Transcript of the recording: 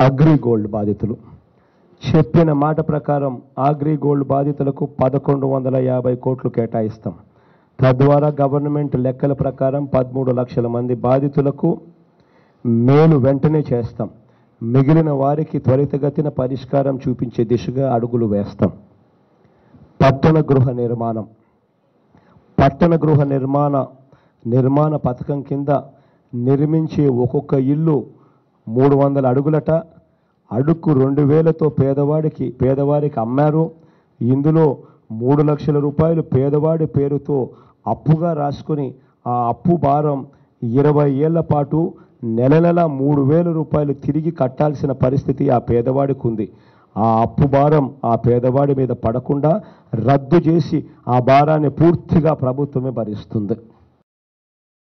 agri gold బాధితులు చెప్పిన మాట ప్రకారం అగ్రి గోల్డ్ బాధితులకు పదకొండు వందల యాభై కోట్లు కేటాయిస్తాం తద్వారా గవర్నమెంట్ లెక్కల ప్రకారం పదమూడు లక్షల మంది బాధితులకు మేలు వెంటనే చేస్తాం మిగిలిన వారికి త్వరితగతిన పరిష్కారం చూపించే దిశగా అడుగులు వేస్తాం పట్టణ గృహ నిర్మాణం పట్టణ గృహ నిర్మాణ నిర్మాణ పథకం కింద నిర్మించే ఒక్కొక్క ఇల్లు మూడు వందల అడుగులట అడుక్కు రెండు వేలతో పేదవాడికి పేదవారికి అమ్మారు ఇందులో మూడు లక్షల రూపాయలు పేదవాడి పేరుతో అప్పుగా రాసుకొని ఆ అప్పు భారం ఇరవై ఏళ్ల పాటు నెల నెల మూడు వేల రూపాయలు తిరిగి కట్టాల్సిన పరిస్థితి ఆ పేదవాడికి ఉంది ఆ అప్పు భారం ఆ పేదవాడి మీద పడకుండా రద్దు చేసి ఆ భారాన్ని పూర్తిగా ప్రభుత్వమే భరిస్తుంది